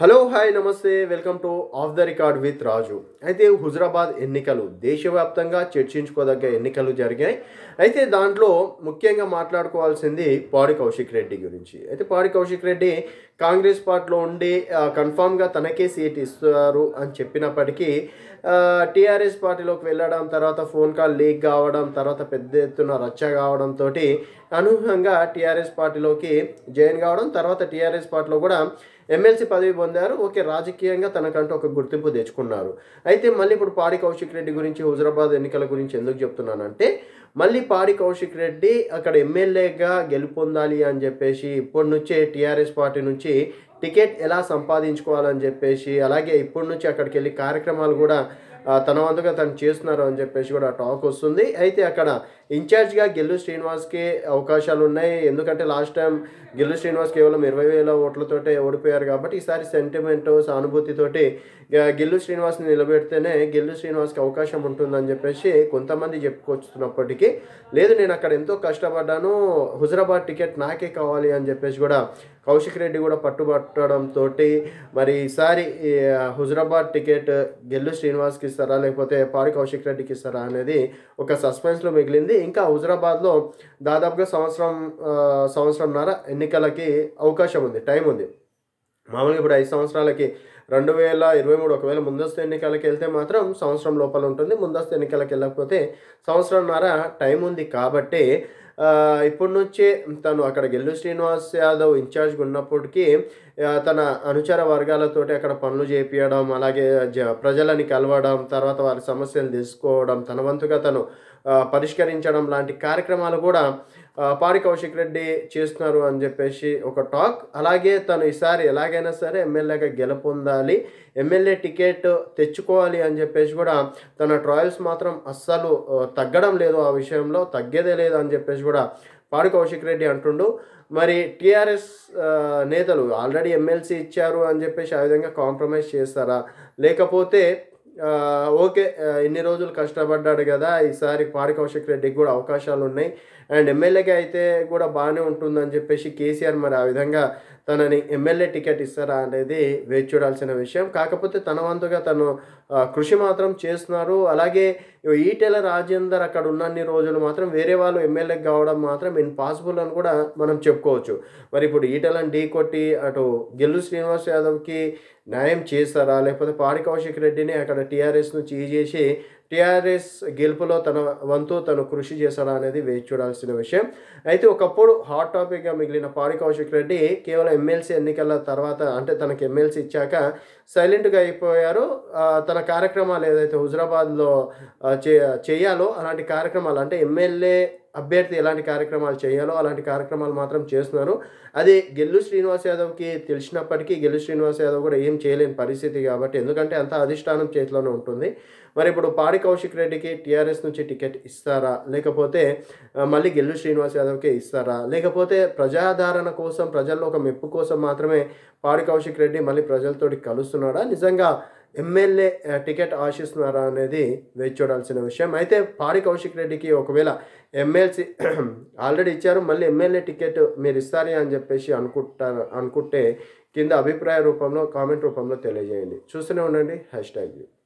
hello hi నమస్తే welcome to off the record with Raju అయితే హుజరాబాద్ ఎన్నికలు దేశవ్యాప్తంగా చర్చించుకోదగ్గ ఎన్నికలు జరిగాయి అయితే దాంట్లో ముఖ్యంగా మాట్లాడుకోవాల్సింది పాడి కౌశిక్ రెడ్డి గురించి అయితే పాడి కౌశిక్ రెడ్డి కాంగ్రెస్ పార్టీలో ఉండి ఆ, కన్ఫామ్గా తనకే సీట్ ఇస్తారు అని చెప్పినప్పటికీ టీఆర్ఎస్ పార్టీలోకి వెళ్ళడం తర్వాత ఫోన్ కాల్ లీక్ కావడం తర్వాత పెద్ద ఎత్తున రచ్చ కావడంతో అనూహ్యంగా టీఆర్ఎస్ పార్టీలోకి జాయిన్ కావడం తర్వాత టీఆర్ఎస్ పార్టీలో కూడా ఎమ్మెల్సీ పదవి పొందారు ఓకే రాజకీయంగా తనకంటూ ఒక గుర్తింపు తెచ్చుకున్నారు అయితే మళ్ళీ ఇప్పుడు పాడి కౌశిక్ రెడ్డి గురించి హుజరాబాద్ ఎన్నికల గురించి ఎందుకు చెప్తున్నానంటే మళ్ళీ పాడి కౌశిక్ రెడ్డి అక్కడ ఎమ్మెల్యేగా గెలుపొందాలి అని చెప్పేసి ఇప్పటి నుంచే టీఆర్ఎస్ పార్టీ నుంచి టికెట్ ఎలా సంపాదించుకోవాలని చెప్పేసి అలాగే ఇప్పటి నుంచి అక్కడికి వెళ్ళి కార్యక్రమాలు కూడా ఆ, తన వంతుగా తను చేస్తున్నారు అని చెప్పేసి కూడా టాక్ వస్తుంది అయితే అక్కడ ఇన్ఛార్జ్గా గెల్లు శ్రీనివాస్కి అవకాశాలు ఉన్నాయి ఎందుకంటే లాస్ట్ టైం గెల్లు శ్రీనివాస్ కేవలం ఇరవై వేల ఓట్లతోటే ఓడిపోయారు కాబట్టి ఈసారి సెంటిమెంట్ సానుభూతితోటి ఆ, గెల్లు శ్రీనివాస్ని నిలబెడితేనే గెల్లు శ్రీనివాస్కి అవకాశం ఉంటుందని చెప్పేసి కొంతమంది చెప్పుకొస్తున్నప్పటికీ లేదు నేను అక్కడ ఎంతో కష్టపడ్డాను హుజరాబాద్ టికెట్ నాకే కావాలి అని చెప్పేసి కూడా కౌశిక్ రెడ్డి కూడా పట్టుబట్టడంతో మరి ఈసారి ఈ, హుజరాబాద్ టికెట్ గెల్లు శ్రీనివాస్కి ఇస్తారా లేకపోతే పాడి కౌశిక్ రెడ్డికి ఇస్తారా అనేది ఒక సస్పెన్స్లో మిగిలింది ఇంకా హుజరాబాద్లో దాదాపుగా సంవత్సరం ఆ, సంవత్సరంన్నర ఎన్నికలకి అవకాశం ఉంది టైం ఉంది మామూలుగా ఇప్పుడు ఐదు సంవత్సరాలకి రెండు వేల ఇరవై మూడు ఒకవేళ ముందస్తు ఎన్నికలకు వెళ్తే మాత్రం సంవత్సరం లోపల ఉంటుంది ముందస్తు ఎన్నికలకు వెళ్ళకపోతే సంవత్సరంన్నర టైం ఉంది కాబట్టి ఆ, ఇప్పటి నుంచే తను అక్కడ గెల్లు శ్రీనివాస్ యాదవ్ ఇన్ఛార్జ్గా ఉన్నప్పటికీ ఆ, తన అనుచర వర్గాలతోటి అక్కడ పనులు చేపించడం అలాగే జ ప్రజలని కలవడం తర్వాత వారి సమస్యలు తెలుసుకోవడం తన వంతుగా తను ఆ, పరిష్కరించడం లాంటి కార్యక్రమాలు కూడా ఆ, పాడి కౌశిక్ రెడ్డి చేస్తున్నారు అని చెప్పేసి ఒక టాక్ అలాగే తను ఈసారి ఎలాగైనా సరే ఎమ్మెల్యేగా గెలుపొందాలి ఎమ్మెల్యే టికెట్ తెచ్చుకోవాలి అని చెప్పేసి కూడా తన ట్రయల్స్ మాత్రం అస్సలు ఆ, తగ్గడం లేదు ఆ విషయంలో తగ్గేదే లేదు అని చెప్పేసి కూడా పాడి కౌశిక్ రెడ్డి అంటుండు మరి టీఆర్ఎస్ నేతలు ఆల్రెడీ ఎమ్మెల్సీ ఇచ్చారు అని చెప్పేసి ఆ విధంగా కాంప్రమైజ్ చేస్తారా లేకపోతే ఆ, ఓకే ఆ, ఇన్ని రోజులు కష్టపడ్డాడు కదా ఈసారి పాడి కౌశిక్ రెడ్డికి కూడా అవకాశాలు ఉన్నాయి అండ్ ఎమ్మెల్యేగా అయితే కూడా బాగానే ఉంటుందని చెప్పేసి కేసీఆర్ మరి ఆ విధంగా తనని ఎమ్మెల్యే టికెట్ ఇస్తారా అనేది వేచి చూడాల్సిన విషయం కాకపోతే తన వంతుగా తను ఆ, కృషి మాత్రం చేస్తున్నారు అలాగే ఈటెల రాజేందర్ అక్కడ ఉన్నన్ని రోజులు మాత్రం వేరే వాళ్ళు ఎమ్మెల్యేకి కావడం మాత్రం ఇంపాసిబుల్ అని కూడా మనం చెప్పుకోవచ్చు మరి ఇప్పుడు ఈటెలను ఢీ కొట్టి అటు గెల్లు శ్రీనివాస్ యాదవ్కి న్యాయం చేస్తారా లేకపోతే పాడి కౌశిక్ రెడ్డిని అక్కడ టీఆర్ఎస్ నుంచి ఈ చేసి టీఆర్ఎస్ గెలుపులో తన వంతు తను కృషి చేశాడా అనేది వేచి చూడాల్సిన విషయం అయితే ఒకప్పుడు హాట్ టాపిక్గా మిగిలిన పాడి కౌశిక్ రెడ్డి కేవలం ఎమ్మెల్సీ ఎన్నికల తర్వాత అంటే తనకి ఎమ్మెల్సీ ఇచ్చాక సైలెంట్గా అయిపోయారు ఆ, తన కార్యక్రమాలు ఏదైతే హుజరాబాద్లో ఆ, చే చేయాలో అలాంటి కార్యక్రమాలు అంటే ఎమ్మెల్యే అభ్యర్థి ఎలాంటి కార్యక్రమాలు చేయాలో అలాంటి కార్యక్రమాలు మాత్రం చేస్తున్నారు అది గెల్లు శ్రీనివాస్ యాదవ్కి తెలిసినప్పటికీ గెల్లు శ్రీనివాస్ యాదవ్ కూడా ఏం చేయలేని పరిస్థితి కాబట్టి ఎందుకంటే అంత అధిష్టానం చేతిలోనే ఉంటుంది మరి ఇప్పుడు పాడి కౌశిక్ రెడ్డికి టీఆర్ఎస్ నుంచి టికెట్ ఇస్తారా లేకపోతే ఆ, మళ్ళీ గెల్లు శ్రీనివాస్ యాదవ్కే ఇస్తారా లేకపోతే ప్రజాదరణ కోసం ప్రజల్లో ఒక మెప్పు కోసం మాత్రమే పాడి కౌశిక్ రెడ్డి మళ్ళీ ప్రజలతోటి కలుస్తున్నాడా నిజంగా ఎమ్మెల్యే ఆ, టికెట్ ఆశిస్తున్నారా అనేది వేచి చూడాల్సిన విషయం అయితే పాడి కౌశిక్ రెడ్డికి ఒకవేళ ఎమ్మెల్సీ ఆల్రెడీ ఇచ్చారు మళ్ళీ ఎమ్మెల్యే టికెట్ మీరు ఇస్తారే అని చెప్పేసి అనుకుంటారు అనుకుంటే కింద అభిప్రాయ రూపంలో కామెంట్ రూపంలో తెలియజేయండి చూస్తూనే ఉండండి హ్యాష్ ట్యాగ్